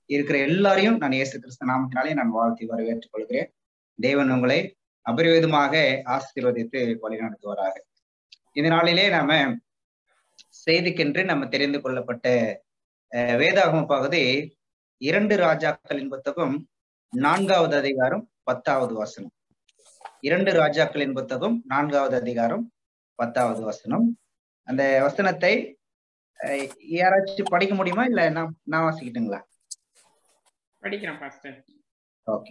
இருக்கிற எல்லாரையும் நான் இயேசு கிறிஸ்து நாமத்தினாலே நான் வாழ்த்தி வரவேற்றுக் கொள்கிறேன் தேவன் உங்களை அபரிவிதமாக ஆசீர்வதித்து வழிநடத்துவாராக இந்த நாளிலே நாம செய்திக்கென்று நம்ம தெரிந்து கொள்ளப்பட்ட வேதாகம பகுதி இரண்டு ராஜாக்களின் புத்தகம் நான்காவது அதிகாரம் பத்தாவது வசனம் இரண்டு ராஜாக்களின் புத்தகம் நான்காவது அதிகாரம் பத்தாவது வசனம் அந்த வசனத்தை யாராச்சும் படிக்க முடியுமா இல்ல நான் நான் வாசிக்கிட்டுங்களா படிக்கிறேன் பாஸ்டர் ஓகே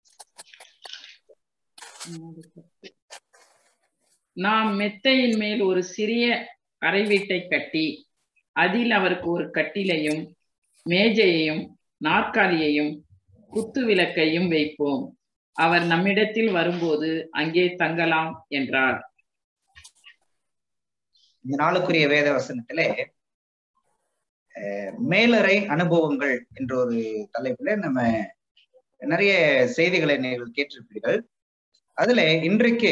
நாம் மெத்தையின் மேல் ஒரு சிறிய அறை வீட்டை கட்டி அதில் அவருக்கு ஒரு கட்டிலையும் மேஜையையும் நாற்காலியையும் குத்து விளக்கையும் வைப்போம் அவர் நம்மிடத்தில் வரும்போது அங்கே தங்கலாம் என்றார் இந்த நாளுக்குரிய வேத வசனத்திலே மேலறை அனுபவங்கள் என்ற ஒரு தலைப்புல நம்ம நிறைய செய்திகளை நீங்கள் கேட்டிருப்பீர்கள் அதுல இன்றைக்கு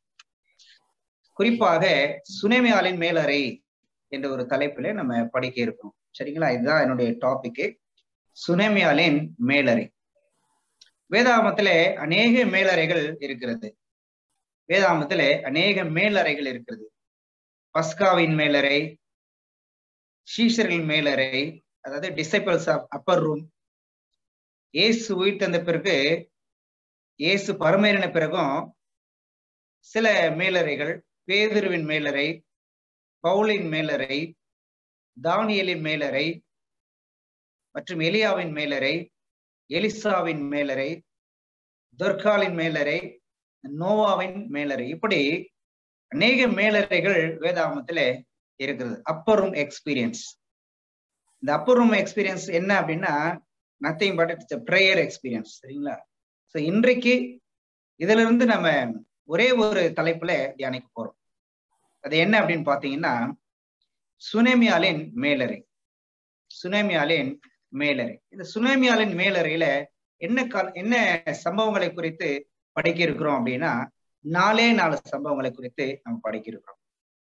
குறிப்பாக சுனேமியாலின் மேலறை என்ற ஒரு தலைப்புல நம்ம படிக்க இருக்கோம் சரிங்களா இதுதான் என்னுடைய டாபிக் சுனேமியாலின் மேலறை வேதாமத்துல அநேக மேலறைகள் இருக்கிறது வேதாமத்துல அநேக மேலறைகள் இருக்கிறது பஸ்காவின் மேலறை ஷீஷரின் மேலறை அதாவது disciples of upper room Yesu உயிர் தந்த பிறகு ஏசு பரமேறின பிறகும் சில மேலறைகள் பேதுருவின் மேலறை பவுலின் மேலறை தானியலின் மேலறை மற்றும் எலியாவின் மேலறை எலிசாவின் மேலறை துர்காலின் மேலறை நோவாவின் மேலறை இப்படி அநேக மேலறைகள் வேதாமத்துல இருக்கிறது அப்பர் ரூம் எக்ஸ்பீரியன்ஸ் இந்த அப்பர் ரூம் எக்ஸ்பீரியன்ஸ் என்ன அப்படின்னா nothing but it's prayer experience சரிங்களா ஸோ இன்றைக்கு இதுல இருந்து நம்ம ஒரே ஒரு தலைப்புல தியானிக்க போறோம் அது என்ன அப்படின்னு பாத்தீங்கன்னா சுனேமியாலின் மேலறை சுனேமியாலின் மேலறை இந்த சுனேமியாலின் மேலறையில என்ன கால் என்ன சம்பவங்களை குறித்து படிக்க இருக்கிறோம் அப்படின்னா நாலே நாலு சம்பவங்களை குறித்து நம்ம படிக்க இருக்கிறோம்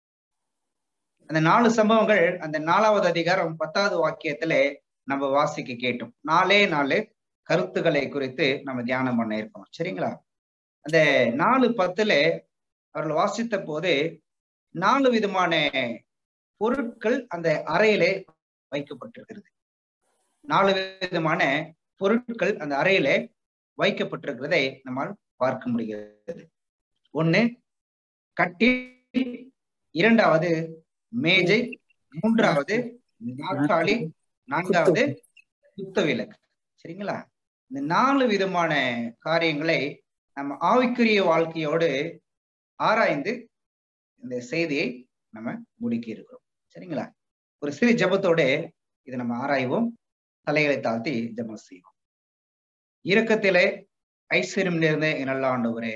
அந்த நாலு சம்பவங்கள் அந்த நாலாவது அதிகாரம் பத்தாவது வாக்கியத்துல நம்ம வாசிக்க கேட்டோம் நாலே நாலு கருத்துக்களை குறித்து நம்ம தியானம் பண்ண இருக்கோம் சரிங்களா அந்த நாலு பத்துல அவர்கள் வாசித்த போது நாலு விதமான பொருட்கள் அந்த அறையிலே வைக்கப்பட்டிருக்கிறது நாலு விதமான பொருட்கள் அந்த அறையில வைக்கப்பட்டிருக்கிறதை நம்மால் பார்க்க முடிகிறது ஒண்ணு கட்டில் இரண்டாவது மேஜை மூன்றாவது நாற்காலி நான்காவது சுத்த விளக்கு சரிங்களா இந்த நாலு விதமான காரியங்களை நம்ம ஆவிக்குரிய வாழ்க்கையோடு ஆராய்ந்து இந்த செய்தியை நம்ம முடிக்க இருக்கிறோம் சரிங்களா ஒரு சிறு ஜபத்தோடு இதை நம்ம ஆராய்வோம் தலைகளை தாழ்த்தி ஜபம் செய்வோம் இரக்கத்திலே ஐஸ்வர்யம் நேர்ந்த நல்ல ஆண்டவரே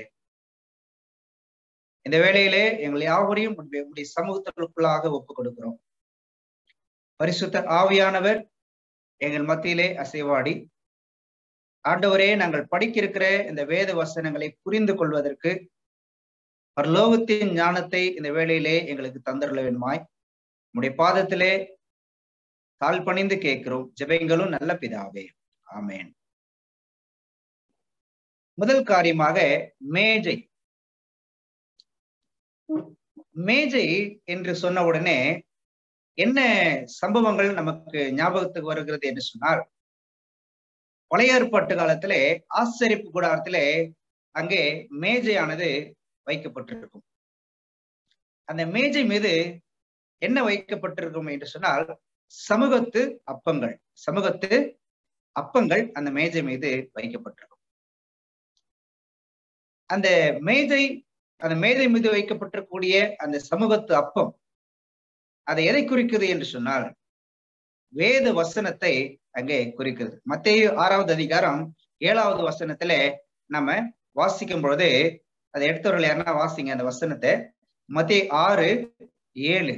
இந்த வேளையிலே எங்கள் யாவரையும் உடைய சமூகத்திற்குள்ளாக ஒப்பு கொடுக்கிறோம் பரிசுத்த ஆவியானவர் எங்கள் மத்தியிலே அசைவாடி ஆண்டவரே நாங்கள் படிக்க இருக்கிற இந்த வேத வசனங்களை புரிந்து கொள்வதற்கு பரலோகத்தின் ஞானத்தை இந்த வேளையிலே எங்களுக்கு தந்தருள வேணுமாய் உடைய பாதத்திலே தாழ் பணிந்து கேட்கிறோம் ஜெபங்களும் நல்ல பிதாவே ஆமேன் முதல் காரியமாக மேஜை மேஜை என்று சொன்ன உடனே என்ன சம்பவங்கள் நமக்கு ஞாபகத்துக்கு வருகிறது என்று சொன்னால் பழைய ஏற்பாட்டு காலத்திலே ஆச்சரிப்பு கூடாரத்திலே அங்கே மேஜையானது வைக்கப்பட்டிருக்கும் அந்த மேஜை மீது என்ன வைக்கப்பட்டிருக்கும் என்று சொன்னால் சமூகத்து அப்பங்கள் சமூகத்து அப்பங்கள் அந்த மேஜை மீது வைக்கப்பட்டிருக்கும் அந்த மேஜை அந்த மேஜை மீது வைக்கப்பட்டிருக்கக்கூடிய அந்த சமூகத்து அப்பம் அதை எதை குறிக்கிறது என்று சொன்னால் வேத வசனத்தை அங்கே குறிக்கிறது மத்திய ஆறாவது அதிகாரம் ஏழாவது வசனத்துல நம்ம வாசிக்கும் பொழுது அதை எடுத்தவர்கள் யாருன்னா வாசிங்க அந்த வசனத்தை மத்திய ஆறு ஏழு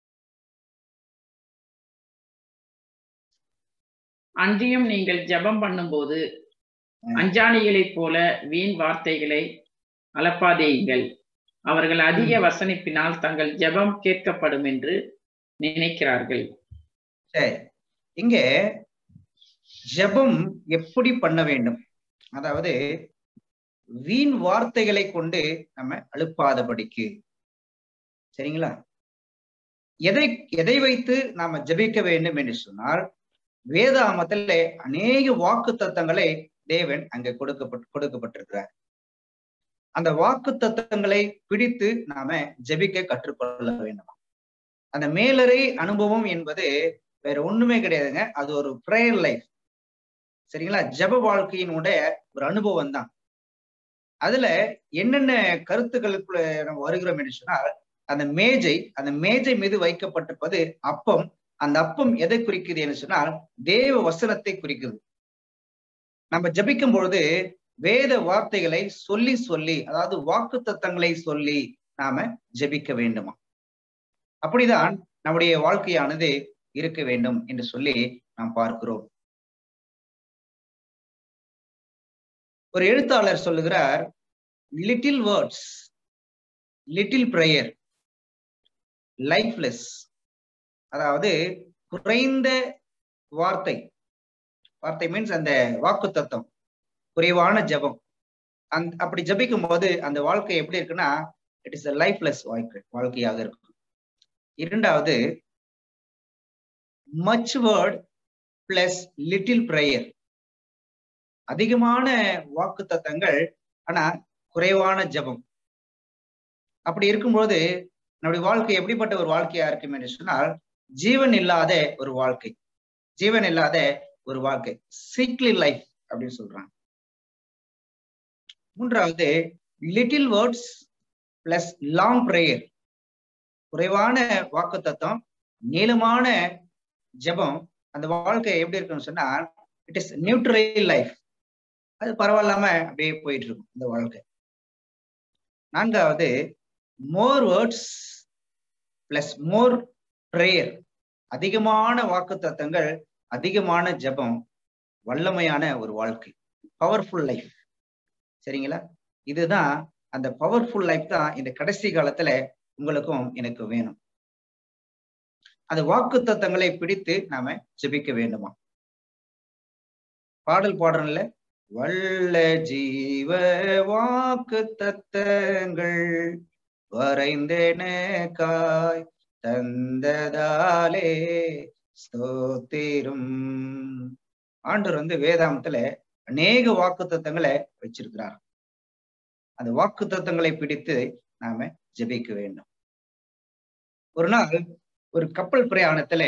அன்றியும் நீங்கள் ஜெபம் பண்ணும்போது அஞ்சாணிகளைப் போல வீண் வார்த்தைகளை அலப்பாதேயுங்கள் அவர்கள் அதிக வசனிப்பினால் தங்கள் ஜெபம் கேட்கப்படும் என்று நினைக்கிறார்கள் சரி இங்க ஜெபம் எப்படி பண்ண வேண்டும் அதாவது வீண் வார்த்தைகளை கொண்டு நம்ம அழுப்பாதபடிக்கு சரிங்களா எதை எதை வைத்து நாம ஜெபிக்க வேண்டும் என்று சொன்னால் வேதாமத்திலே அநேக வாக்கு தத்தங்களை தேவன் அங்க கொடுக்கப்பட்டு கொடுக்கப்பட்டிருக்கிறார் அந்த வாக்கு தத்தங்களை பிடித்து நாம ஜெபிக்க கற்றுக்கொள்ள வேண்டும் அந்த மேலறை அனுபவம் என்பது வேற ஒண்ணுமே கிடையாதுங்க அது ஒரு ப்ரேயர் லைஃப் சரிங்களா ஜப வாழ்க்கையினுடைய ஒரு அனுபவம் தான் அதுல என்னென்ன கருத்துக்களுக்குள்ள நம்ம வருகிறோம் என்று சொன்னால் அந்த மேஜை அந்த மேஜை மீது வைக்கப்பட்டிருப்பது அப்பம் அந்த அப்பம் எதை குறிக்குது என்று சொன்னால் தேவ வசனத்தை குறிக்குது நம்ம ஜபிக்கும் பொழுது வேத வார்த்தைகளை சொல்லி சொல்லி அதாவது வாக்கு தத்தங்களை சொல்லி நாம ஜபிக்க வேண்டுமா அப்படிதான் நம்முடைய வாழ்க்கையானது இருக்க வேண்டும் என்று சொல்லி நாம் பார்க்கிறோம் ஒரு எழுத்தாளர் சொல்லுகிறார் little words little prayer lifeless அதாவது குறைந்த வார்த்தை வார்த்தை மீன்ஸ் அந்த வாக்கு தத்துவம் குறைவான ஜபம் அந் அப்படி ஜபிக்கும் போது அந்த வாழ்க்கை எப்படி இருக்குன்னா இட் இஸ் அ லைஃப்லெஸ் வாழ்க்கை வாழ்க்கையாக இருக்கும் இரண்டாவது much word plus little prayer அதிகமான வாக்கு தத்தங்கள் ஆனா குறைவான ஜபம் அப்படி இருக்கும்போது நம்முடைய வாழ்க்கை எப்படிப்பட்ட ஒரு வாழ்க்கையா இருக்கும் என்று சொன்னால் ஜீவன் இல்லாத ஒரு வாழ்க்கை ஜீவன் இல்லாத ஒரு வாழ்க்கை சீக்லி லைஃப் அப்படின்னு சொல்றாங்க மூன்றாவது little words plus long prayer குறைவான வாக்கு தத்துவம் நீளமான ஜபம் அந்த வாழ்க்கை எப்படி இருக்குன்னு சொன்னால் இட் இஸ் நியூட்ரல் லைஃப் அது பரவாயில்லாம அப்படியே போயிட்டு இருக்கும் இந்த வாழ்க்கை நான்காவது more words plus more prayer அதிகமான வாக்கு தத்தங்கள் அதிகமான ஜபம் வல்லமையான ஒரு வாழ்க்கை பவர்ஃபுல் லைஃப் சரிங்களா இதுதான் அந்த பவர்ஃபுல் லைஃப் தான் இந்த கடைசி காலத்துல உங்களுக்கும் எனக்கு வேணும் அந்த வாக்கு தத்தங்களை பிடித்து நாம ஜெபிக்க வேண்டுமா பாடல் பாடுறோம்ல வல்ல ஜீவ வாக்கு தத்தங்கள் வரைந்தெனக்காய் தந்ததாலே ஸ்தோத்திரும் ஆண்டவர் வந்து வேதாந்தத்துல அநேக வாக்கு தத்தங்களை வச்சிருக்கிறார் அந்த வாக்கு தத்தங்களை பிடித்து நாம ஜெபிக்க வேண்டும் ஒரு நாள் ஒரு கப்பல் பிரயாணத்துல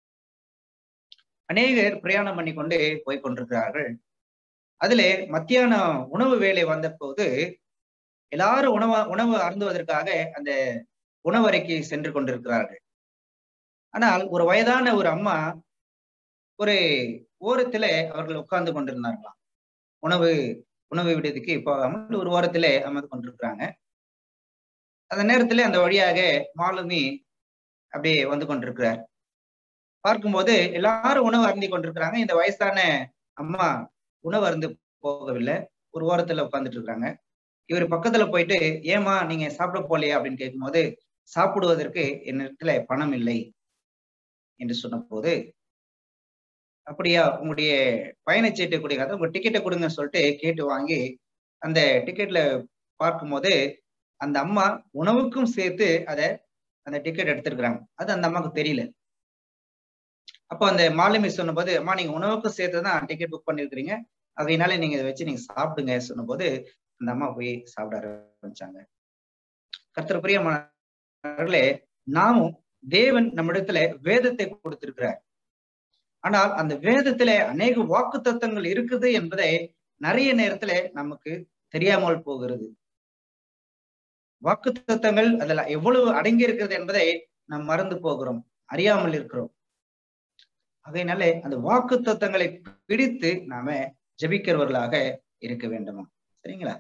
அநேகர் பிரயாணம் பண்ணி கொண்டு போய் கொண்டிருக்கிறார்கள் அதுல மத்தியானம் உணவு வேலை வந்த போது எல்லாரும் உணவு உணவு அருந்துவதற்காக அந்த உணவறைக்கு சென்று கொண்டிருக்கிறார்கள் ஆனால் ஒரு வயதான ஒரு அம்மா ஒரு ஓரத்துல அவர்கள் உட்கார்ந்து கொண்டிருந்தார்களாம் உணவு உணவு விடுதிக்கு போகாமல் ஒரு ஓரத்துல அமர்ந்து கொண்டிருக்கிறாங்க அந்த நேரத்துல அந்த வழியாக மாலுமி அப்படியே வந்து கொண்டிருக்கிறார் பார்க்கும்போது எல்லாரும் உணவு அருந்தி கொண்டிருக்கிறாங்க இந்த வயசான அம்மா உணவு அருந்து போகவில்லை ஒரு ஓரத்துல உட்கார்ந்துட்டு இருக்காங்க இவர் பக்கத்துல போயிட்டு ஏமா நீங்க சாப்பிட போலையா அப்படின்னு கேட்கும்போது சாப்பிடுவதற்கு என்னிடத்துல பணம் இல்லை என்று சொன்ன போது அப்படியா உங்களுடைய பயணச்சீட்டு கொடுக்காத உங்க டிக்கெட்டை கொடுங்கன்னு சொல்லிட்டு கேட்டு வாங்கி அந்த டிக்கெட்ல பார்க்கும்போது அந்த அம்மா உணவுக்கும் சேர்த்து அதை அந்த டிக்கெட் எடுத்திருக்கிறாங்க அது அந்த அம்மாவுக்கு தெரியல அப்போ அந்த மாலுமி சொன்னபோது அம்மா நீங்க உணவுக்கும் சேர்த்து தான் டிக்கெட் புக் பண்ணிருக்கிறீங்க அதனால நீங்க இதை வச்சு நீங்க சாப்பிடுங்க சொன்னபோது அந்த அம்மா போய் சாப்பிட ஆரம்பிச்சாங்க கர்த்தர் பிரியமானவர்களே நாமும் தேவன் நம்மிடத்துல வேதத்தை கொடுத்திருக்கிறார் ஆனால் அந்த வேதத்துல அநேக வாக்கு தத்தங்கள் இருக்குது என்பதை நிறைய நேரத்துல நமக்கு தெரியாமல் போகிறது வாக்கு தத்தங்கள் அதுல எவ்வளவு அடங்கி இருக்கிறது என்பதை நாம் மறந்து போகிறோம் அறியாமல் இருக்கிறோம் அதனால அந்த வாக்கு தத்தங்களை பிடித்து நாம ஜபிக்கிறவர்களாக இருக்க வேண்டுமா சரிங்களா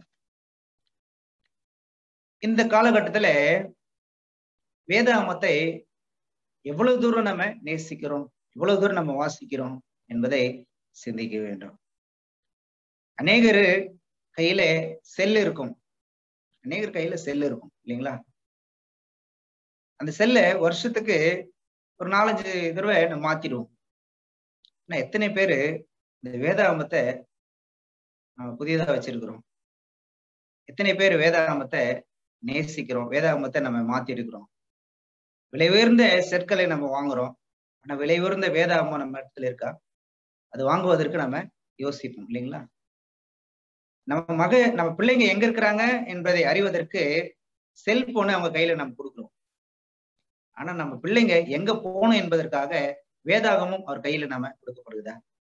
இந்த காலகட்டத்துல வேதாமத்தை எவ்வளவு தூரம் நம்ம நேசிக்கிறோம் எவ்வளவு தூரம் நம்ம வாசிக்கிறோம் என்பதை சிந்திக்க வேண்டும் அநேகர் கையில செல் இருக்கும் அநேகர் கையில செல் இருக்கும் இல்லைங்களா அந்த செல்லை வருஷத்துக்கு ஒரு நாலஞ்சு தடவை நம்ம மாத்திடுவோம் ஆனா எத்தனை பேரு இந்த வேதாகமத்தை நம்ம புதியதா வச்சிருக்கிறோம் எத்தனை பேர் வேதாகமத்தை நேசிக்கிறோம் வேதாகமத்தை நம்ம மாத்தி இருக்கிறோம் விலை உயர்ந்த செற்களை நம்ம வாங்குறோம் ஆனா விலை உயர்ந்த வேதாகமம் நம்ம இடத்துல இருக்கா அது வாங்குவதற்கு நம்ம யோசிப்போம் இல்லைங்களா நம்ம மக நம்ம பிள்ளைங்க எங்க இருக்கிறாங்க என்பதை அறிவதற்கு செல்போனை அவங்க கையில நம்ம கொடுக்குறோம் ஆனா நம்ம பிள்ளைங்க எங்க போகணும் என்பதற்காக வேதாகமும் அவர் கையில நம்ம கொடுக்கப்படுதா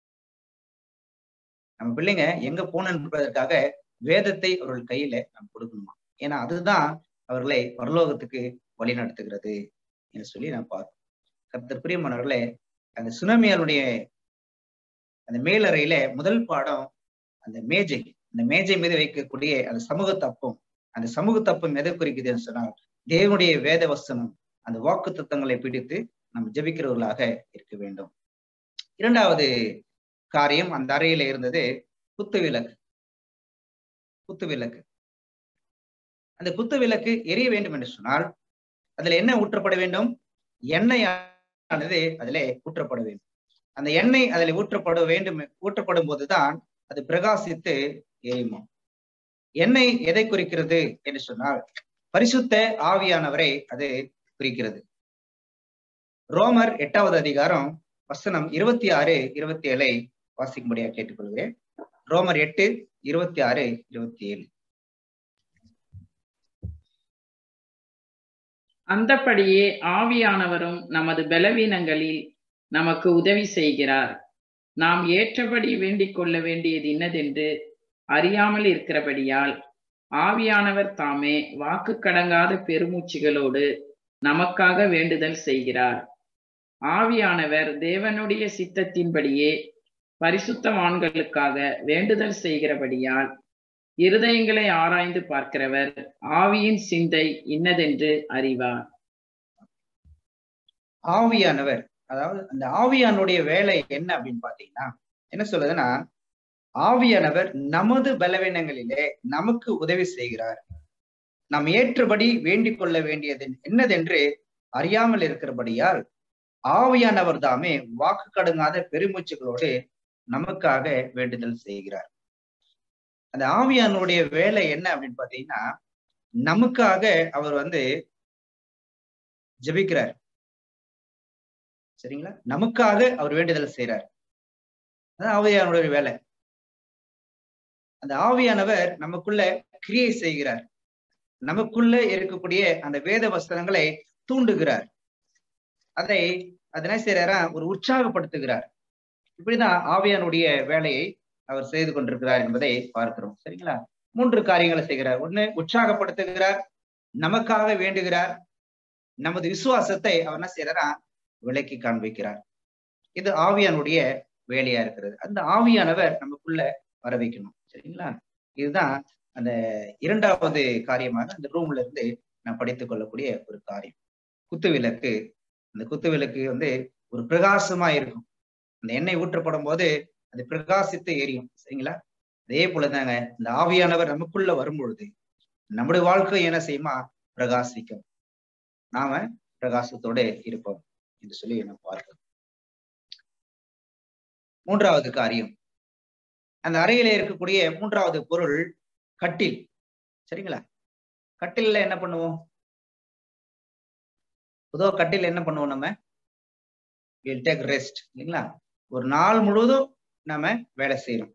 நம்ம பிள்ளைங்க எங்க போகணும் என்பதற்காக வேதத்தை அவர்கள் கையில நம்ம கொடுக்கணுமா ஏன்னா அதுதான் அவர்களை பரலோகத்துக்கு வழி நடத்துகிறது என்று சொல்லி நான் பார்த்தோம் கர்த்தர் பிரியமானவர்களே அந்த சுனாமியாருடைய அந்த மேலறையில முதல் பாடம் அந்த மேஜை அந்த மேஜை மீது வைக்கக்கூடிய அந்த சமூக தப்பம் அந்த சமூக தப்பம் எதை குறிக்குதுன்னு சொன்னால் தேவனுடைய வேத வசனம் அந்த வாக்கு தத்துவங்களை பிடித்து நம்ம ஜெபிக்கிறவர்களாக இருக்க வேண்டும் இரண்டாவது காரியம் அந்த அறையில இருந்தது குத்து விளக்கு குத்து விளக்கு அந்த குத்து விளக்கு எரிய வேண்டும் என்று சொன்னால் அதுல என்ன ஊற்றப்பட வேண்டும் எண்ணெயானது அதிலே ஊற்றப்பட வேண்டும் அந்த எண்ணெய் அதில் ஊற்றப்பட வேண்டும் ஊற்றப்படும் போதுதான் அது பிரகாசித்து எரியுமா எண்ணெய் எதை குறிக்கிறது என்று சொன்னால் பரிசுத்த ஆவியானவரை அது குறிக்கிறது ரோமர் எட்டாவது அதிகாரம் வசனம் இருபத்தி ஆறு இருபத்தி ஏழை வாசிக்கும்படியாக கேட்டுக்கொள்கிறேன் ரோமர் எட்டு இருபத்தி ஆறு இருபத்தி ஏழு அந்தப்படியே ஆவியானவரும் நமது பலவீனங்களில் நமக்கு உதவி செய்கிறார் நாம் ஏற்றபடி வேண்டிக் கொள்ள வேண்டியது இன்னதென்று அறியாமல் இருக்கிறபடியால் ஆவியானவர் தாமே வாக்கு கடங்காத பெருமூச்சுகளோடு நமக்காக வேண்டுதல் செய்கிறார் ஆவியானவர் தேவனுடைய சித்தத்தின்படியே பரிசுத்தவான்களுக்காக வேண்டுதல் செய்கிறபடியால் இருதயங்களை ஆராய்ந்து பார்க்கிறவர் ஆவியின் சிந்தை இன்னதென்று அறிவார் ஆவியானவர் அதாவது அந்த ஆவியானுடைய வேலை என்ன அப்படின்னு பாத்தீங்கன்னா என்ன சொல்லுதுன்னா ஆவியானவர் நமது பலவீனங்களிலே நமக்கு உதவி செய்கிறார் நாம் ஏற்றபடி வேண்டிக் கொள்ள வேண்டியது என்னதென்று அறியாமல் இருக்கிறபடியால் ஆவியானவர் தாமே வாக்கு கடுங்காத பெருமூச்சுகளோடு நமக்காக வேண்டுதல் செய்கிறார் அந்த ஆவியானுடைய வேலை என்ன அப்படின்னு பாத்தீங்கன்னா நமக்காக அவர் வந்து ஜெபிக்கிறார் சரிங்களா நமக்காக அவர் வேண்டுதல் செய்யறார் அதான் ஆவியானுடைய வேலை அந்த ஆவியானவர் நமக்குள்ள கிரியை செய்கிறார் நமக்குள்ள இருக்கக்கூடிய அந்த வேத வஸ்திரங்களை தூண்டுகிறார் அதை அதனை செய்யறாரா ஒரு உற்சாகப்படுத்துகிறார் இப்படிதான் ஆவியானுடைய வேலையை அவர் செய்து கொண்டிருக்கிறார் என்பதை பார்க்கிறோம் சரிங்களா மூன்று காரியங்களை செய்கிறார் ஒண்ணு உற்சாகப்படுத்துகிறார் நமக்காக வேண்டுகிறார் நமது விசுவாசத்தை அவர் என்ன செய்யறாரா விளக்கி காண்பிக்கிறார் இது ஆவியானுடைய வேலையா இருக்கிறது அந்த ஆவியானவர் நமக்குள்ள வர வைக்கணும் சரிங்களா இதுதான் அந்த இரண்டாவது காரியமாக அந்த ரூம்ல இருந்து நான் படித்துக் கொள்ளக்கூடிய ஒரு காரியம் குத்து விளக்கு அந்த குத்து விளக்கு வந்து ஒரு பிரகாசமா இருக்கும் அந்த எண்ணெய் ஊற்றப்படும் போது அது பிரகாசித்து எரியும் சரிங்களா அதே போலதாங்க இந்த ஆவியானவர் நமக்குள்ள வரும் பொழுது நம்முடைய வாழ்க்கை என்ன செய்யுமா பிரகாசிக்கும் நாம பிரகாசத்தோட இருப்போம் என்று சொல்லி நம்ம பார்க்கிறோம் மூன்றாவது காரியம் அந்த அறையில இருக்கக்கூடிய மூன்றாவது பொருள் கட்டில் சரிங்களா கட்டில்ல என்ன பண்ணுவோம் பொதுவாக கட்டில் என்ன பண்ணுவோம் நம்ம வில் டேக் ரெஸ்ட் இல்லைங்களா ஒரு நாள் முழுவதும் நம்ம வேலை செய்யறோம்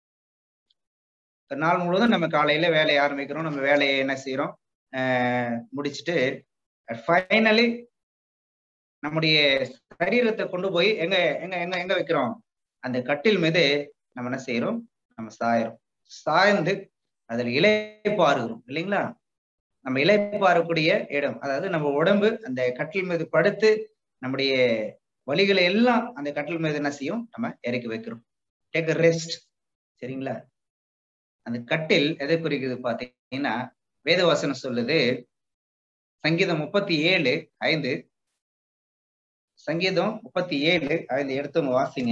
ஒரு நாள் முழுவதும் நம்ம காலையில வேலையை ஆரம்பிக்கிறோம் நம்ம வேலையை என்ன செய்யறோம் முடிச்சுட்டு ஃபைனலி நம்முடைய சரீரத்தை கொண்டு போய் எங்க எங்க எங்க எங்க வைக்கிறோம் அந்த கட்டில் மீது நம்ம என்ன செய்யறோம் நம்ம சாயறோம் சாய்ந்து அதில் இலைப்பாருகிறோம் இல்லைங்களா நம்ம இலைப்பாறக்கூடிய இடம் அதாவது நம்ம உடம்பு அந்த கட்டில் மீது படுத்து நம்முடைய வழிகளை எல்லாம் அந்த கட்டில் மீது என்ன செய்யும் நம்ம இறக்கி வைக்கிறோம் டேக் ரெஸ்ட் சரிங்களா அந்த கட்டில் எதை குறிக்குது பாத்தீங்கன்னா வேதவாசனம் சொல்லுது சங்கீதம் முப்பத்தி ஏழு ஐந்து சங்கீதம் முப்பத்தி ஏழு ஐந்து எடுத்து வாசிங்க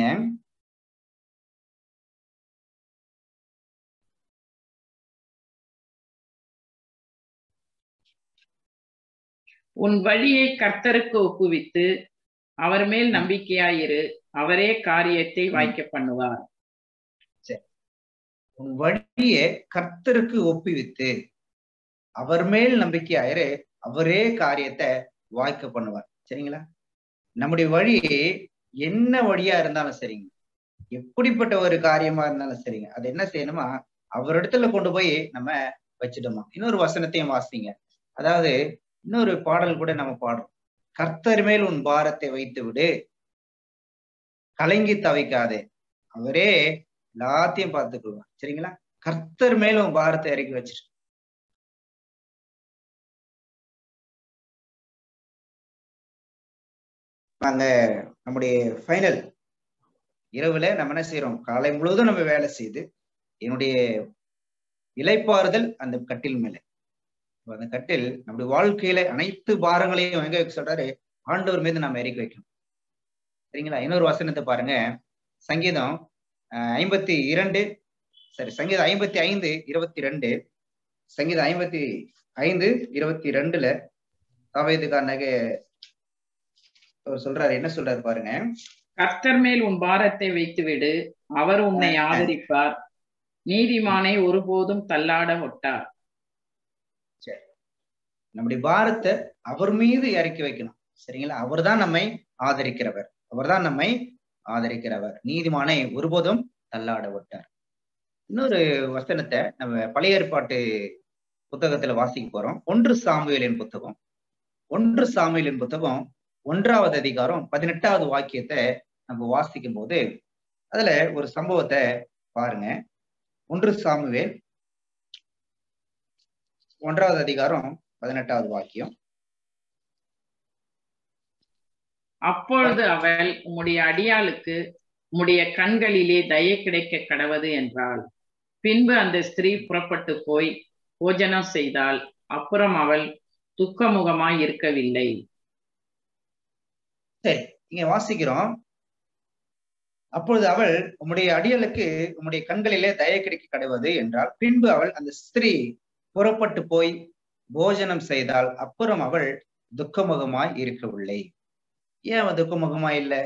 உன் வழியை கர்த்தருக்கு ஒப்புவித்து அவர் மேல் நம்பிக்கையாயிரு அவரே காரியத்தை வாய்க்க பண்ணுவார் உன் வழியை கர்த்தருக்கு ஒப்புவித்து அவர் மேல் நம்பிக்கையாயிரு அவரே காரியத்தை வாய்க்க பண்ணுவார் சரிங்களா நம்முடைய வழி என்ன வழியா இருந்தாலும் சரிங்க எப்படிப்பட்ட ஒரு காரியமா இருந்தாலும் சரிங்க அது என்ன செய்யணுமா அவரிடத்துல கொண்டு போய் நம்ம வச்சிட்டோமா இன்னொரு வசனத்தையும் வாசிங்க அதாவது இன்னொரு பாடல் கூட நம்ம பாடுறோம் கர்த்தர் மேல் உன் பாரத்தை வைத்து விடு கலங்கி தவிக்காதே அவரே எல்லாத்தையும் பார்த்துக்குவார் சரிங்களா கர்த்தர் மேல உன் பாரத்தை இறக்கி வச்சிரு நாங்க நம்முடைய ஃபைனல் இரவுல நம்ம என்ன செய்யறோம் காலை முழுவதும் நம்ம வேலை செய்து என்னுடைய இலைப்பாறுதல் அந்த கட்டில் மேல அந்த கட்டில் நம்முடைய வாழ்க்கையில அனைத்து பாரங்களையும் எங்க வைக்க சொல்றாரு ஆண்டவர் மீது நம்ம இறக்கி வைக்கணும் சரிங்களா இன்னொரு வசனத்தை பாருங்க சங்கீதம் ஐம்பத்தி இரண்டு சரி சங்கீதம் ஐம்பத்தி ஐந்து இருபத்தி ரெண்டு சங்கீதம் ஐம்பத்தி ஐந்து இருபத்தி ரெண்டுல தாவீதுக்காரனக அவர் சொல்றாரு என்ன சொல்றாரு பாருங்க கர்த்தர் மேல் உன் பாரத்தை வைத்து விடு அவர் உன்னை ஆதரிப்பார் நீதிமானை ஒருபோதும் தள்ளாட ஒட்டார் சரி நம்முடைய பாரத்தை அவர் மீது இறக்கி வைக்கணும் சரிங்களா அவர் தான் நம்மை ஆதரிக்கிறவர் அவர் தான் நம்மை ஆதரிக்கிறவர் நீதிமானை ஒருபோதும் தள்ளாட விட்டார் இன்னொரு வசனத்தை நம்ம பழைய ஏற்பாட்டு புத்தகத்துல வாசிக்க போறோம் ஒன்று சாமுவேலின் புத்தகம் ஒன்று சாமுவேலின் புத்தகம் ஒன்றாவது அதிகாரம் பதினெட்டாவது வாக்கியத்தை நம்ம வாசிக்கும் போது அதுல ஒரு சம்பவத்தை பாருங்க ஒன்று சாமுவேல் ஒன்றாவது அதிகாரம் பதினெட்டாவது வாக்கியம் அப்பொழுது அவள் உம்முடைய அடியாளுக்கு உம்முடைய கண்களிலே தயை கிடைக்க கடவது என்றாள் பின்பு அந்த ஸ்திரீ புறப்பட்டு போய் போஜனம் செய்தால் அப்புறம் அவள் துக்கமுகமாய் இருக்கவில்லை சரி இங்க வாசிக்கிறோம் அப்பொழுது அவள் உம்முடைய அடியலுக்கு உம்முடைய கண்களிலே தயை கிடைக்க கடவது என்றால் பின்பு அவள் அந்த ஸ்திரீ புறப்பட்டு போய் போஜனம் செய்தால் அப்புறம் அவள் துக்கமுகமாய் இருக்கவில்லை ஏன் அவன் துக்கமுகமாய் இல்லை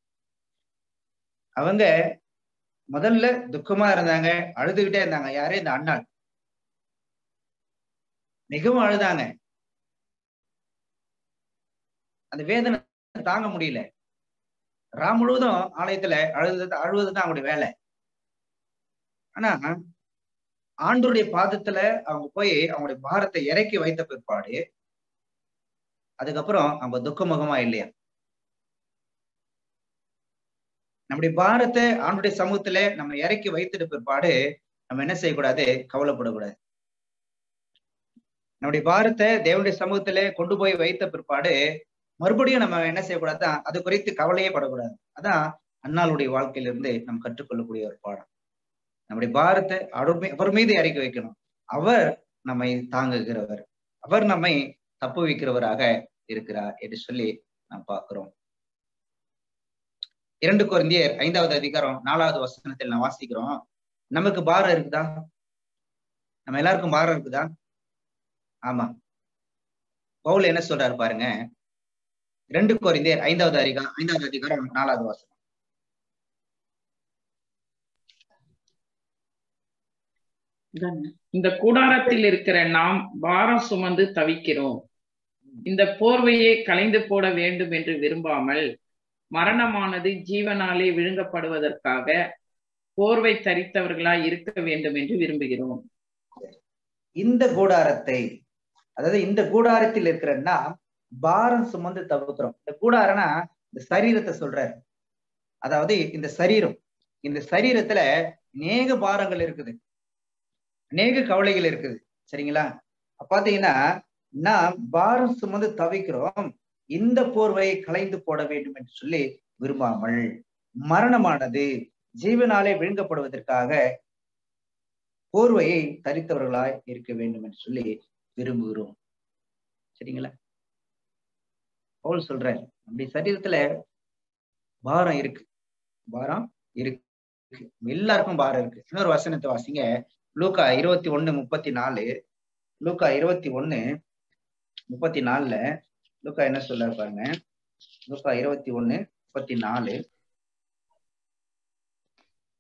அவங்க முதல்ல துக்கமா இருந்தாங்க அழுதுகிட்டே இருந்தாங்க யாரே இந்த அண்ணாள் மிகவும் அழுதாங்க அந்த வேதனை தாங்க முடியல ராம் முழுவதும் ஆலயத்துல அழுது அழுவதுதான் அவங்களுடைய வேலை ஆனா ஆண்டருடைய பாதத்துல அவங்க போய் அவங்களுடைய பாரத்தை இறக்கி வைத்த பிற்பாடு அதுக்கப்புறம் அவங்க துக்கமுகமா இல்லையா நம்முடைய பாரத்தை ஆண்டுடைய சமூகத்துல நம்ம இறக்கி வைத்துட்டு பிற்பாடு நம்ம என்ன செய்யக்கூடாது கவலைப்படக்கூடாது நம்முடைய பாரத்தை தேவனுடைய சமூகத்துல கொண்டு போய் வைத்த பிற்பாடு மறுபடியும் நம்ம என்ன செய்யக்கூடாது அது குறித்து கவலையே படக்கூடாது அதான் அண்ணாளுடைய வாழ்க்கையிலிருந்து நம்ம கற்றுக்கொள்ளக்கூடிய ஒரு பாடம் நம்முடைய பாரத்தை அவர் அவர் மீது இறக்கி வைக்கணும் அவர் நம்மை தாங்குகிறவர் அவர் நம்மை தப்பு வைக்கிறவராக இருக்கிறார் என்று சொல்லி நாம் பார்க்கிறோம் இரண்டு குழந்தையர் ஐந்தாவது அதிகாரம் நாலாவது வசனத்தில் நான் வாசிக்கிறோம் நமக்கு பாரம் இருக்குதா நம்ம எல்லாருக்கும் பாரம் இருக்குதா ஆமா பவுல் என்ன சொல்றாரு பாருங்க ரெண்டு குறைந்தேர் ஐந்தாவது அதிகாரம் ஐந்தாவது அதிகாரம் நாலாவது வசனம் இந்த கூடாரத்தில் இருக்கிற நாம் பாரம் சுமந்து தவிக்கிறோம் இந்த போர்வையை கலைந்து போட வேண்டும் என்று விரும்பாமல் மரணமானது ஜீவனாலே விழுங்கப்படுவதற்காக போர்வை தரித்தவர்களாய் இருக்க வேண்டும் என்று விரும்புகிறோம் இந்த கூடாரத்தை அதாவது இந்த கூடாரத்தில் இருக்கிறன்னா பாரம் சுமந்து தவிர்க்கிறோம் இந்த கூடாரம்னா இந்த சரீரத்தை சொல்றாரு அதாவது இந்த சரீரம் இந்த சரீரத்துல அநேக பாரங்கள் இருக்குது அநேக கவலைகள் இருக்குது சரிங்களா பாத்தீங்கன்னா நாம் பாரம் சுமந்து தவிக்கிறோம் இந்த போர்வையை கலைந்து போட வேண்டும் என்று சொல்லி விரும்பாமல் மரணமானது ஜீவனாலே விழுங்கப்படுவதற்காக போர்வையை தரித்தவர்களாய் இருக்க வேண்டும் என்று சொல்லி விரும்புகிறோம் சரிங்களா பவுல் சொல்ற அப்படி சரீரத்துல பாரம் இருக்கு பாரம் இருக்கு எல்லாருக்கும் பாரம் இருக்கு இன்னொரு வசனத்தை வாசிங்க லூக்கா இருபத்தி ஒண்ணு முப்பத்தி நாலு லூக்கா இருபத்தி ஒண்ணு முப்பத்தி நாலுல லூக்கா என்ன சொல்ல பாருங்க லூக்கா இருபத்தி ஒண்ணு முப்பத்தி நாலு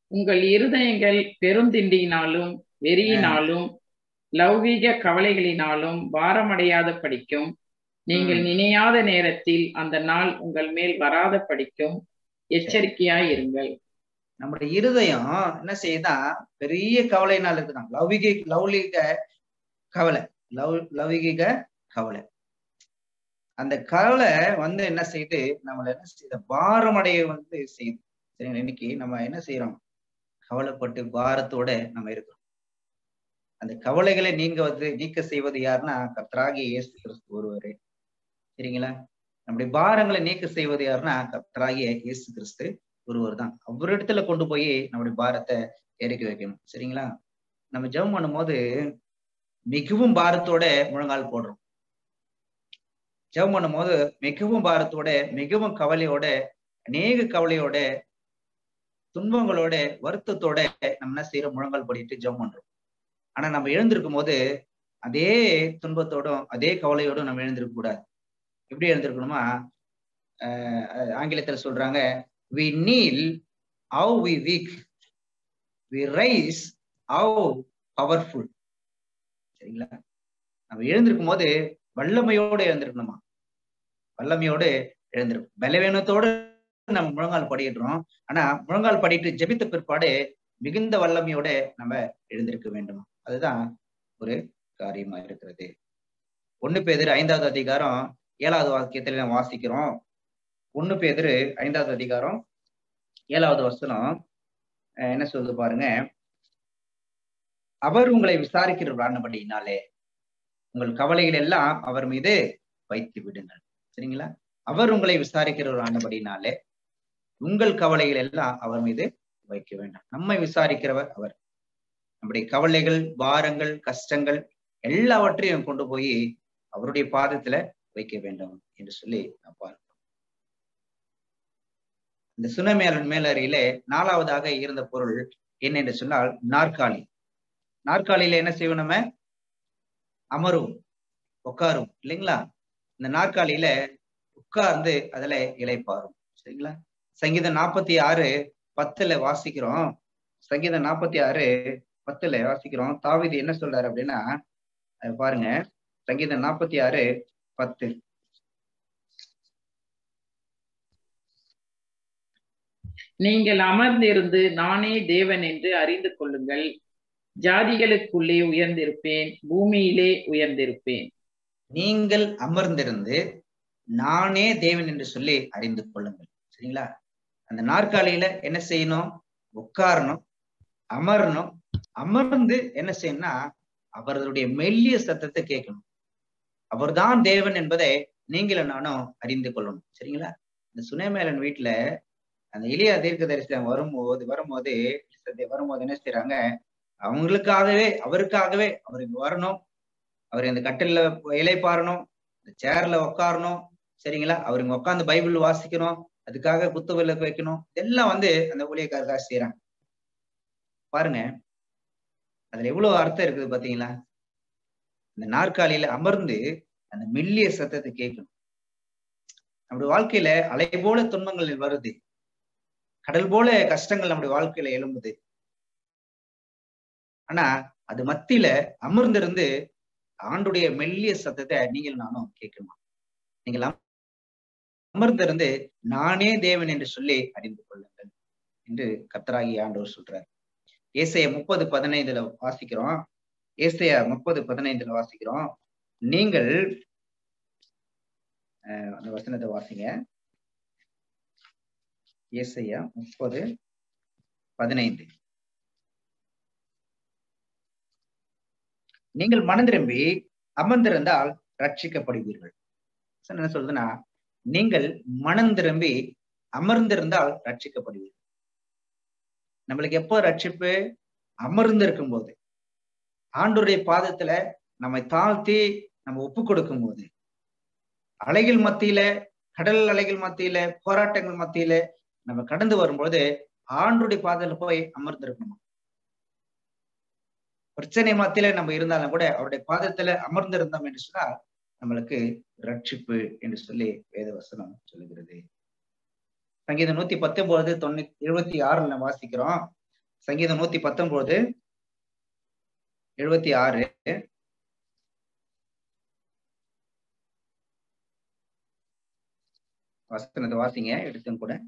உங்கள் இருதயங்கள் பெருந்திண்டியினாலும் வெறியினாலும் லௌகீக கவலைகளினாலும் பாரமடையாத படிக்கும் நீங்கள் ம். நினையாத நேரத்தில் அந்த நாள் உங்கள் மேல் வராத படிக்கும் எச்சரிக்கையாய் இருங்கள் நம்முடைய இருதயம் என்ன செய்யுதா பெரிய கவலையினால் இருக்குதான் லௌகிக லௌலிக கவலை லவ் லௌகிக கவலை அந்த கவலை வந்து என்ன செய்யுது நம்மள என்ன செய்யுது பாரமடைய வந்து செய்யுது சரிங்களா இன்னைக்கு நம்ம என்ன செய்யறோம் கவலைப்பட்டு பாரத்தோட நம்ம இருக்கிறோம் அந்த கவலைகளை நீங்க வந்து நீக்க செய்வது யாருன்னா கர்த்தராகிய இயேசு கிறிஸ்து ஒருவரே சரிங்களா நம்முடைய பாரங்களை நீக்க செய்வது யாருன்னா கர்த்தராகிய இயேசு கிறிஸ்து ஒருவர் தான் அவரிடத்துல கொண்டு போய் நம்முடைய பாரத்தை இறக்கி வைக்கணும் சரிங்களா நம்ம ஜெபம் பண்ணும்போது மிகவும் பாரத்தோட முழங்கால் போடுறோம் ஜெபம் பண்ணும்போது மிகவும் பாரத்தோட மிகவும் கவலையோட அநேக கவலையோட துன்பங்களோட வருத்தத்தோட நம்ம என்ன செய்யறோம் முழங்கால் படிட்டு ஜெபம் பண்றோம் ஆனா நம்ம எழுந்திருக்கும் போது அதே துன்பத்தோடும் அதே கவலையோடும் நம்ம எழுந்திருக்க கூடாது எப்படி எழுந்திருக்கணுமா ஆஹ் ஆங்கிலத்துல சொல்றாங்க we kneel how we weak we rise how powerful சரிங்களா நம்ம எழுந்திருக்கும் போது வல்லமையோடு எழுந்திருக்கணுமா வல்லமையோடு எழுந்திருக்கும் பலவீனத்தோடு நம்ம முழங்கால் படிடுறோம் ஆனா முழங்கால் படிட்டு ஜெபித்த பிற்பாடு மிகுந்த வல்லமையோட நம்ம எழுந்திருக்க வேண்டும் அதுதான் ஒரு காரியமா இருக்கிறது ஒண்ணு பேதர் ஐந்தாவது அதிகாரம் ஏழாவது வாக்கியத்துல நம்ம வாசிக்கிறோம் ஒண்ணு பேதர் ஐந்தாவது அதிகாரம் ஏழாவது வசனம் அஹ் என்ன சொல்லுது பாருங்க அவர் உங்களை விசாரிக்கிறவரானபடினாலே உங்கள் கவலைகள் எல்லாம் அவர் மீது வைத்து விடுங்கள் சரிங்களா அவர் உங்களை விசாரிக்கிறவரானபடினாலே உங்கள் கவலைகள் எல்லாம் அவர் மீது வைக்க வேண்டாம் நம்மை விசாரிக்கிறவர் அவர் நம்முடைய கவலைகள் பாரங்கள் கஷ்டங்கள் எல்லாவற்றையும் கொண்டு போய் அவருடைய பாதத்துல வைக்க வேண்டும் என்று சொல்லி நான் பார்க்கிறோம் இந்த சுனமேலன் மேலறையில நாலாவதாக இருந்த பொருள் என்ன என்று சொன்னால் நாற்காலி நாற்காலியில என்ன செய்வோம் நம்ம அமரும் உட்காரும் இல்லைங்களா இந்த நாற்காலியில உட்கார்ந்து அதுல இலைப்பாரும் சரிங்களா சங்கீதம் நாற்பத்தி ஆறு பத்துல வாசிக்கிறோம் சங்கீதம் நாற்பத்தி ஆறு பத்துல வாசிக்கிறோம் தாவிது என்ன சொல்றாரு அப்படின்னா அது பாருங்க சங்கீதம் நாற்பத்தி ஆறு பத்து நீங்கள் அமர்ந்திருந்து நானே தேவன் என்று அறிந்து கொள்ளுங்கள் ஜாதிகளுக்குள்ளே உயர்ந்திருப்பேன் பூமியிலே உயர்ந்திருப்பேன் நீங்கள் அமர்ந்திருந்து நானே தேவன் என்று சொல்லி அறிந்து கொள்ளுங்கள் சரிங்களா அந்த நாற்காலியில என்ன செய்யணும் உட்காரணும் அமரணும் அமர்ந்து என்ன செய்யணும்னா அவர்களுடைய மெல்லிய சத்தத்தை கேட்கணும் அவர்தான் தேவன் என்பதை நீங்களும் நானும் அறிந்து கொள்ளணும் சரிங்களா இந்த சுனேமேலன் வீட்டுல அந்த இளைய தீர்க்க தரிசனம் வரும்போது வரும்போது வரும்போது என்ன செய்யறாங்க அவங்களுக்காகவே அவருக்காகவே அவருக்கு வரணும் அவர் இந்த கட்டில இலை பாரணும் இந்த சேர்ல உட்காரணும் சரிங்களா அவர் இங்க உட்காந்து பைபிள் வாசிக்கணும் அதுக்காக குத்து விளக்கு வைக்கணும் இதெல்லாம் வந்து அந்த ஊழியக்காரக்காக செய்யறாங்க பாருங்க அதுல எவ்வளவு அர்த்தம் இருக்குது பாத்தீங்களா இந்த நாற்காலியில அமர்ந்து அந்த மெல்லிய சத்தத்தை கேட்கணும் நம்முடைய வாழ்க்கையில அலை போல துன்பங்கள் வருது கடல் போல கஷ்டங்கள் நம்முடைய வாழ்க்கையில எழும்புது ஆனா அது மத்தியில அமர்ந்திருந்து ஆண்டுடைய மெல்லிய சத்தத்தை நீங்கள் நானும் கேட்கணுமா நீங்கள் அமர்ந்திருந்து நானே தேவன் என்று சொல்லி அறிந்து கொள்ளுங்கள் என்று கத்தராகி ஆண்டவர் சொல்றார் ஏசைய முப்பது பதினைந்துல வாசிக்கிறோம் ஏசைய முப்பது பதினைந்துல வாசிக்கிறோம் நீங்கள் அந்த வசனத்தை வாசிங்க ஏசையா முப்பது பதினைந்து நீங்கள் மனம் திரும்பி அமர்ந்திருந்தால் ரட்சிக்கப்படுவீர்கள் என்ன சொல்றதுன்னா நீங்கள் மனம் திரும்பி அமர்ந்திருந்தால் ரட்சிக்கப்படுவீர்கள் நம்மளுக்கு எப்போ ரட்சிப்பு அமர்ந்து இருக்கும் போது ஆண்டுடைய பாதத்துல நம்மை தாழ்த்தி நம்ம ஒப்பு கொடுக்கும் போது அலைகள் மத்தியில கடல் அலைகள் மத்தியில போராட்டங்கள் மத்தியில நம்ம கடந்து வரும்போது ஆண்டுடைய பாதையில போய் அமர்ந்திருக்கணும் பிரச்சனை மத்தியில நம்ம இருந்தாலும் கூட அவருடைய பாதத்துல அமர்ந்திருந்தோம் என்று சொன்னால் நம்மளுக்கு ரட்சிப்பு என்று சொல்லி வேதவசனம் சொல்லுகிறது சங்கீதம் நூத்தி பத்தொன்பது தொண்ணூத்தி எழுபத்தி ஆறுல வாசிக்கிறோம் சங்கீதம் நூத்தி பத்தொன்பது எழுபத்தி ஆறு வசனத்தை வாசிங்க எடுத்தும் கூட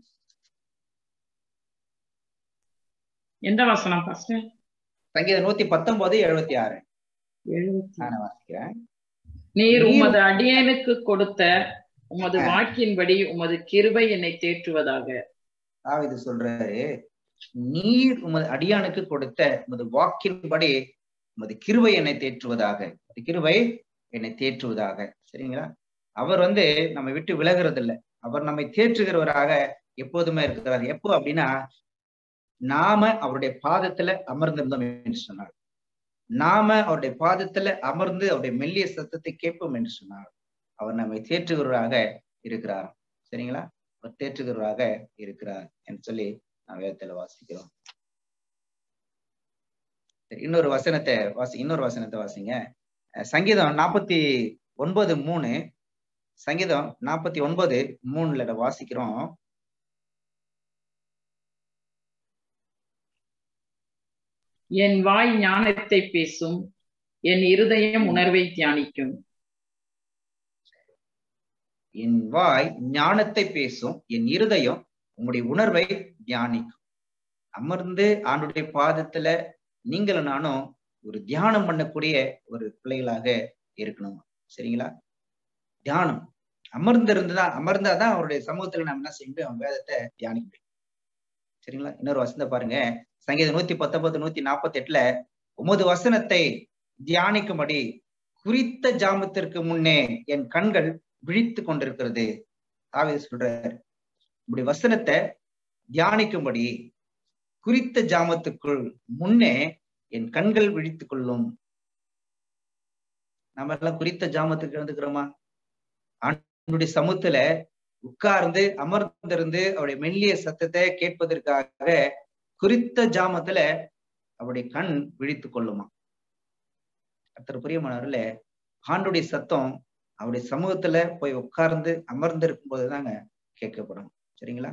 எந்த வசனம் ஃபர்ஸ்ட் சங்கீதம் நூத்தி பத்தொன்பது எழுபத்தி ஆறு எழுபத்தி நான் வாசிக்கிறேன் நீர் நீர் உமது அடியேனுக்கு கொடுத்த உமது ஆ. வாக்கின்படி உமது கிருபை என்னை தேற்றுவதாக தாவீது சொல்றாரு நீர் உமது அடியானுக்கு கொடுத்த உமது வாக்கின்படி உமது கிருபை என்னை தேற்றுவதாக உமது கிருபை என்னை தேற்றுவதாக சரிங்களா அவர் வந்து நம்ம விட்டு விலகிறது இல்ல அவர் நம்மை தேற்றுகிறவராக எப்போதுமே இருக்கிறார் எப்போ அப்படின்னா நாம அவருடைய பாதத்துல அமர்ந்திருந்தோம் என்று சொன்னார் நாம அவருடைய பாதத்துல அமர்ந்து அவருடைய மெல்லிய சத்தத்தை கேட்போம் என்று சொன்னார் அவர் நம்மை தேற்றுகிறவராக இருக்கிறார் சரிங்களா அவர் தேற்றுகிறவராக இருக்கிறார் என்று சொல்லி நான் வேதத்துல வாசிக்கிறோம் சரி, இன்னொரு வசனத்தை வாசி இன்னொரு வசனத்தை வாசிங்க அஹ் சங்கீதம் நாற்பத்தி ஒன்பது மூணு சங்கீதம் நாற்பத்தி ஒன்பது மூணுல இதை வாசிக்கிறோம் என் வாய் ஞானத்தை பேசும் என் இருதயம் உணர்வை தியானிக்கும் என் வாய் ஞானத்தை பேசும் என் இருதயம் உங்களுடைய உணர்வை தியானிக்கும் அமர்ந்து ஆண்டுடைய பாதத்துல நீங்களும் நானும் ஒரு தியானம் பண்ணக்கூடிய ஒரு பிள்ளைகளாக இருக்கணும் சரிங்களா தியானம் அமர்ந்து இருந்துதான் அமர்ந்தாதான் அவருடைய சமூகத்துல நம்ம என்ன செய்ய முடியும் அவன் வேதத்தை தியானிக்க முடியும் சரிங்களா இன்னொரு வசனத்தை பாருங்க சங்கீதம் நூத்தி பத்தொன்பது நூத்தி நாற்பத்தி எட்டுல உமது வசனத்தை தியானிக்கும்படி குறித்த ஜாமத்திற்கு முன்னே என் கண்கள் விழித்து கொண்டிருக்கிறது தாவீது சொல்றார் இப்படி வசனத்தை தியானிக்கும்படி குறித்த ஜாமத்துக்குள் முன்னே என் கண்கள் விழித்துக் கொள்ளும் நம்ம எல்லாம் குறித்த ஜாமத்துக்கு எழுந்துக்கிறோமா ஆண்டுடைய சமூகத்துல உட்கார்ந்து அமர்ந்திருந்து அவருடைய மெல்லிய சத்தத்தை கேட்பதற்காக குறித்த ஜாமத்துல அவருடைய கண் விழித்துக் கொள்ளுமா கர்த்தர் பிரியமானவர்கள ஆண்டுடைய சத்தம் அவருடைய சமூகத்துல போய் உட்கார்ந்து அமர்ந்து இருக்கும் போதுதாங்க கேட்கப்படும் சரிங்களா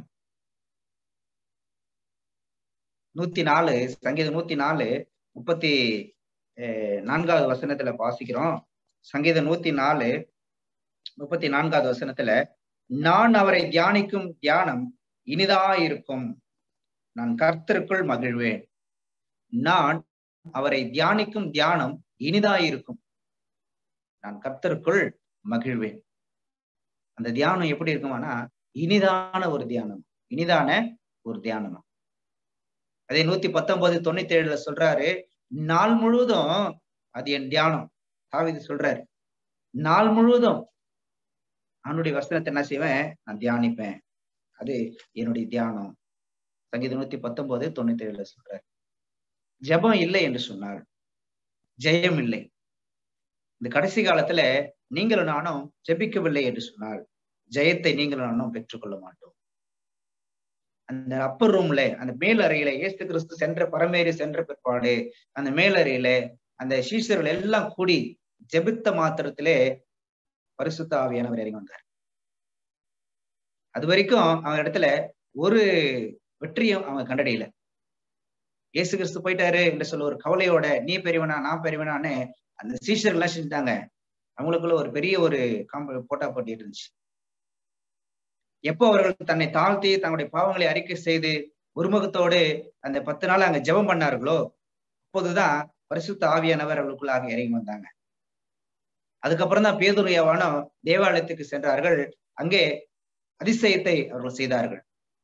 நூத்தி நாலு சங்கீதம் நூத்தி நாலு முப்பத்தி அஹ், நான்காவது வசனத்துல வாசிக்கிறோம் சங்கீதம் நூத்தி நாலு முப்பத்தி நான்காவது வசனத்துல நான் அவரை தியானிக்கும் தியானம் இனிதா இருக்கும் நான் கர்த்தருக்குள் மகிழ்வேன் நான் அவரை தியானிக்கும் தியானம் இனிதா இருக்கும் நான் கர்த்தருக்குள் மகிழ்வேன் அந்த தியானம் எப்படி இருக்குமானா இனிதான ஒரு தியானம் இனிதான ஒரு தியானம் அதே நூத்தி பத்தொன்பது தொண்ணூத்தி ஏழுல சொல்றாரு நாள் முழுவதும் அது என் தியானம் தாவீது சொல்றாரு நாள் முழுவதும் அவனுடைய வசனத்தை என்ன செய்வேன் நான் தியானிப்பேன் அது என்னுடைய தியானம் சங்கீதம் நூத்தி பத்தொன்பது தொண்ணூத்தி ஏழுல சொல்றாரு ஜெபம் இல்லை என்று சொன்னார் ஜெயம் இல்லை இந்த கடைசி காலத்துல நீங்களும் நானும் ஜெபிக்கவில்லை என்று சொன்னால் ஜெயத்தை நீங்களும் நானும் பெற்றுக்கொள்ள மாட்டோம் அந்த அப்பர் ரூம்ல அந்த மேல் அறையில இயேசு கிறிஸ்து சென்ற பரமேறி சென்ற பிற்பாடு அந்த மேல் அறையில அந்த சீஷர்கள் எல்லாம் கூடி ஜெபித்த மாத்திரத்திலே பரிசுத்த ஆவியானவர் இறங்கி வந்தார் அது வரைக்கும் அவங்க இடத்துல ஒரு வெற்றியும் அவங்க கண்டடையில இயேசு கிறிஸ்து போயிட்டாரு என்று சொல்ல ஒரு கவலையோட நீ பெரியவனா நான் பெரியவனான்னு அந்த சீஷர் எல்லாம் செஞ்சுட்டாங்க அவங்களுக்குள்ள ஒரு பெரிய ஒரு காம்ப போட்டா போட்டி இருந்துச்சு எப்போ அவர்கள் தன்னை தாழ்த்தி தங்களுடைய பாவங்களை அறிக்கை செய்து ஒருமுகத்தோடு அந்த பத்து நாள் அங்க ஜெபம் பண்ணார்களோ அப்போதுதான் பரிசுத்த ஆவியானவர் அவர்களுக்குள்ளாக இறங்கி வந்தாங்க அதுக்கப்புறம் தான் பேதுரையவானம் தேவாலயத்துக்கு சென்றார்கள் அங்கே அதிசயத்தை அவர்கள் செய்தார்கள்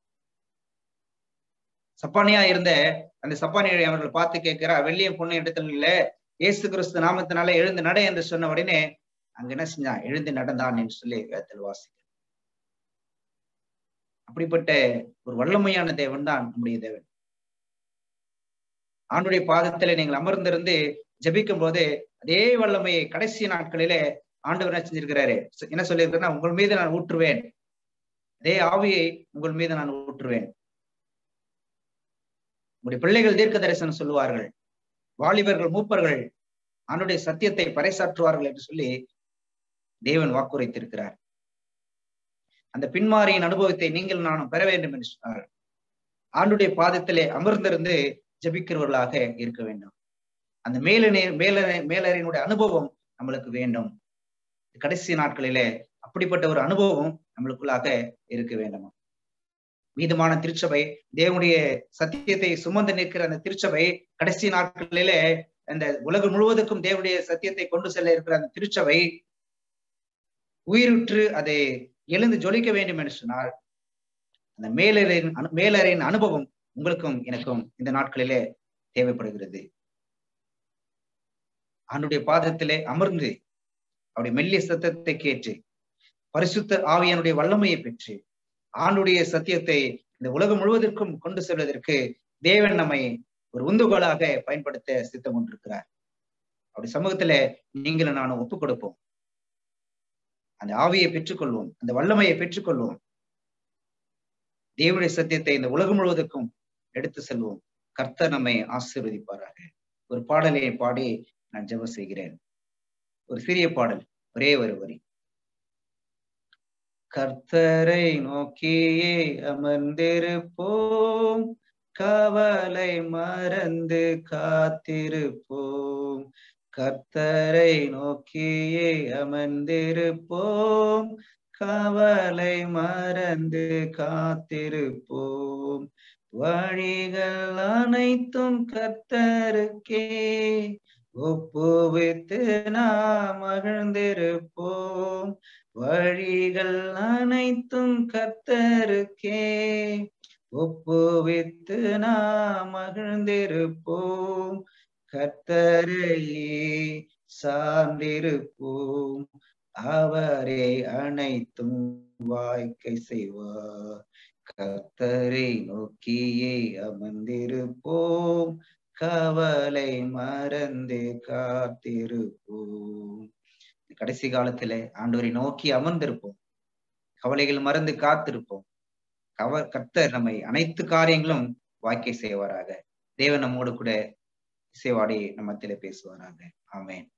சப்பானியா இருந்த அந்த சப்பானியை அவர்கள் பார்த்து கேட்கிறா வெள்ளியம் பொண்ணு இடத்துல இல்ல இயேசு கிறிஸ்து நாமத்தினால எழுந்து நட என்று சொன்ன உடனே அங்க என்ன செஞ்சான் எழுந்து நடந்தான் என்று சொல்லி வேதத்தில் வாசி அப்படிப்பட்ட ஒரு வல்லமையான தேவன் தான் நம்முடைய தேவன் ஆண்டுடைய பாதத்திலே நீங்கள் அமர்ந்திருந்து ஜபிக்கும் போது அதே வல்லமையை கடைசி நாட்களிலே ஆண்டவர் என்ன செஞ்சிருக்கிறாரு என்ன சொல்லியிருக்கிறேன்னா உங்கள் மீது நான் ஊற்றுவேன் அதே ஆவியை உங்கள் மீது நான் ஊற்றுவேன் உங்களுடைய பிள்ளைகள் தீர்க்க தரிசனம் சொல்லுவார்கள் வாலிபர்கள் மூப்பர்கள் ஆண்டுடைய சத்தியத்தை பறைசாற்றுவார்கள் என்று சொல்லி தேவன் வாக்குரைத்திருக்கிறார் அந்த பின்மாரியின் அனுபவத்தை நீங்கள் நானும் பெற வேண்டும் என்று சொன்னார் ஆண்டுடைய பாதத்திலே அமர்ந்திருந்து ஜபிக்கிறவர்களாக இருக்க வேண்டும் அந்த மேலனை மேலறை மேலறையினுடைய அனுபவம் நம்மளுக்கு வேண்டும் கடைசி நாட்களிலே அப்படிப்பட்ட ஒரு அனுபவம் நம்மளுக்குள்ளாக இருக்க வேண்டுமா மீதமான திருச்சபை தேவனுடைய சத்தியத்தை சுமந்து நிற்கிற அந்த திருச்சபை கடைசி நாட்களிலே அந்த உலகம் முழுவதுக்கும் தேவனுடைய சத்தியத்தை கொண்டு செல்ல இருக்கிற அந்த திருச்சபை உயிருற்று அதை எழுந்து ஜொலிக்க வேண்டும் என்று சொன்னால் அந்த மேலறையின் மேலறையின் அனுபவம் உங்களுக்கும் எனக்கும் இந்த நாட்களிலே தேவைப்படுகிறது அவனுடைய பாதத்திலே அமர்ந்து அவருடைய மெல்லிய சத்தத்தை கேட்டு பரிசுத்த ஆவியனுடைய வல்லமையை பெற்று ஆண்டுடைய சத்தியத்தை இந்த உலகம் முழுவதற்கும் கொண்டு செல்வதற்கு தேவன் நம்மை ஒரு உந்துகோலாக பயன்படுத்த சித்தம் கொண்டிருக்கிறார் அப்படி சமூகத்துல நீங்களும் நானும் ஒப்புக் கொடுப்போம் அந்த ஆவியை பெற்றுக்கொள்வோம் அந்த வல்லமையை பெற்றுக்கொள்வோம் தேவனுடைய சத்தியத்தை இந்த உலகம் முழுவதற்கும் எடுத்து செல்வோம் கர்த்தர் நம்மை ஆசீர்வதிப்பாராக ஒரு பாடலை பாடி நான் ஜெபம் செய்கிறேன் ஒரு சிறிய பாடல் ஒரே ஒரு வரி கர்த்தரை நோக்கியே அமர்ந்திருப்போம் கவலை மறந்து காத்திருப்போம் கர்த்தரை நோக்கியே அமர்ந்திருப்போம் கவலை மறந்து காத்திருப்போம் வழிகள் அனைத்தும் கர்த்தருக்கே ஒப்புவித்து நாம் மகிழ்ந்திருப்போம் வழிகள் அனைத்தும் கர்த்தருக்கே ஒப்புவித்து நாம் மகிழ்ந்திருப்போம் கர்த்தரையே சார்ந்திருப்போம் அவரே அனைத்தும் வாய்க்கை செய்வார் கர்த்தரை நோக்கியே அமர்ந்திருப்போம் கவலை மறந்து காத்திருப்போம் கடைசி காலத்துல ஆண்டவரை நோக்கி அமர்ந்திருப்போம் கவலைகள் மறந்து காத்திருப்போம் கவ கர்த்தர் நம்மை அனைத்து காரியங்களும் வாய்க்கை செய்வாராக தேவன் நம்மோடு கூட இசைவாடி நம்ம மத்தியில பேசுவாராக ஆமேன்